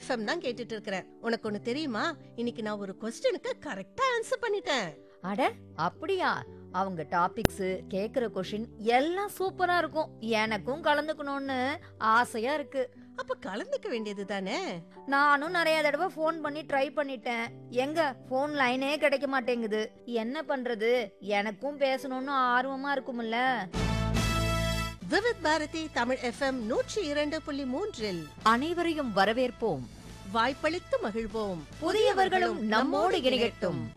FM தான் கேட்டுட்டு இருக்கிறேன் உனக்கு ஒண்ணு தெரியுமா இன்னைக்கு நான் ஒரு கொஸ்டினுக்கு கரெக்டா ஆன்சர் பண்ணிட்டேன் அட அப்படியா அவங்க டாபிக்ஸ் கேக்குற கொஷின் எல்லாம் சூப்பரா இருக்கும் எனக்கும் கலந்துக்கணும்னு ஆசையா இருக்கு அப்ப கலந்துக்க வேண்டியது தானே நானும் நிறைய தடவை ஃபோன் பண்ணி ட்ரை பண்ணிட்டேன் எங்க ஃபோன் லைனே கிடைக்க மாட்டேங்குது என்ன பண்றது எனக்கும் பேசணும்னு ஆர்வமா இருக்கும்ல விவித் பாரதி தமிழ் எஃப்எம் நூற்றி இரண்டு புள்ளி மூன்றில் அனைவரையும் வரவேற்போம் வாய்ப்பளித்து மகிழ்வோம் புதியவர்களும் நம்மோடு இணையட்டும்